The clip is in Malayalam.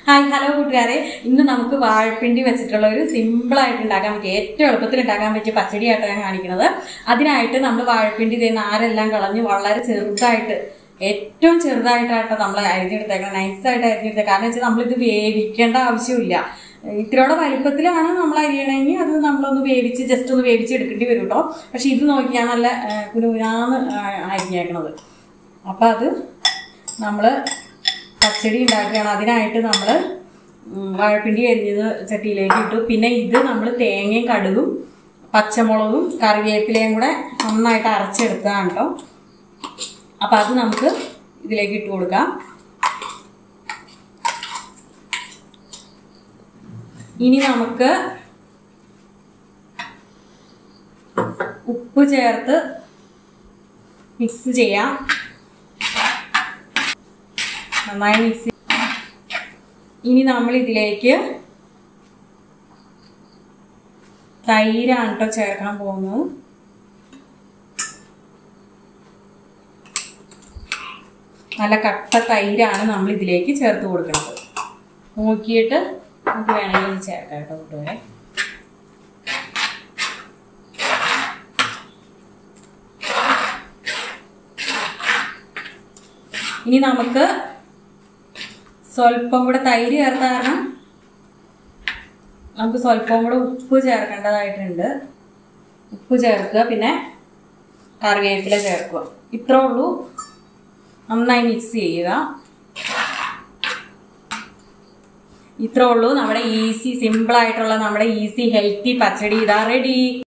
ഹായ് ഹലോ കൂട്ടുകാരെ ഇന്ന് നമുക്ക് വാഴപ്പിണ്ടി വെച്ചിട്ടുള്ള ഒരു സിമ്പിൾ ആയിട്ട് ഉണ്ടാക്കാൻ പറ്റിയ ഏറ്റവും എളുപ്പത്തിൽ ഉണ്ടാക്കാൻ പറ്റിയ പച്ചടിയായിട്ടാണ് ഞാൻ കാണിക്കുന്നത് അതിനായിട്ട് നമ്മൾ വാഴപ്പിണ്ടി ഇതേ നാരെല്ലാം കളഞ്ഞ് വളരെ ചെറുതായിട്ട് ഏറ്റവും ചെറുതായിട്ടാട്ടോ നമ്മൾ അരിഞ്ഞെടുത്തേക്കണം നൈസായിട്ട് അരിഞ്ഞെടുത്തേക്കാം കാരണം വെച്ചാൽ നമ്മളിത് വേവിക്കേണ്ട ആവശ്യമില്ല ഇത്തിരിയോടെ വലിപ്പത്തിലാണ് നമ്മൾ അരിയണമെങ്കിൽ അത് നമ്മളൊന്ന് വേവിച്ച് ജസ്റ്റ് ഒന്ന് വേവിച്ച് എടുക്കേണ്ടി വരും കേട്ടോ പക്ഷെ ഇത് നോക്കിയാൽ നല്ല കുനുകുനാന്ന് അരിഞ്ഞേക്കണത് അപ്പം അത് നമ്മൾ പച്ചടി ഉണ്ടാക്കുകയാണ് അതിനായിട്ട് നമ്മൾ വാഴപ്പിണ്ടി അരിഞ്ഞത് ചട്ടിയിലേക്ക് ഇട്ടു പിന്നെ ഇത് നമ്മൾ തേങ്ങയും കടുകും പച്ചമുളകും കറിവേപ്പിലയും കൂടെ നന്നായിട്ട് അരച്ചെടുത്തതാണ് കേട്ടോ അപ്പം അത് നമുക്ക് ഇതിലേക്ക് ഇട്ട് കൊടുക്കാം ഇനി നമുക്ക് ഉപ്പ് ചേർത്ത് മിക്സ് ചെയ്യാം നന്നായി മിക്സ് ഇനി നമ്മൾ ഇതിലേക്ക് തൈരാണ് കേട്ടോ ചേർക്കാൻ പോകുന്നത് നല്ല കട്ട തൈരാണ് നമ്മൾ ഇതിലേക്ക് ചേർത്ത് കൊടുക്കുന്നത് നോക്കിയിട്ട് നമുക്ക് വേണമെങ്കിൽ ചേർക്കാം കേട്ടോ കൂട്ടുകാരെ ഇനി നമുക്ക് സ്വല്പം കൂടെ തൈര് ചേർത്ത കാരണം നമുക്ക് സ്വല്പം കൂടെ ഉപ്പ് ചേർക്കേണ്ടതായിട്ടുണ്ട് ഉപ്പ് ചേർക്കുക പിന്നെ കറിവേപ്പില ചേർക്കുക ഇത്രേ ഉള്ളൂ നന്നായി മിക്സ് ചെയ്യുക ഇത്രേ ഉള്ളൂ നമ്മുടെ ഈസി സിമ്പിൾ ആയിട്ടുള്ള നമ്മുടെ ഈസി ഹെൽത്തി പച്ചടി ഇതാ റെഡി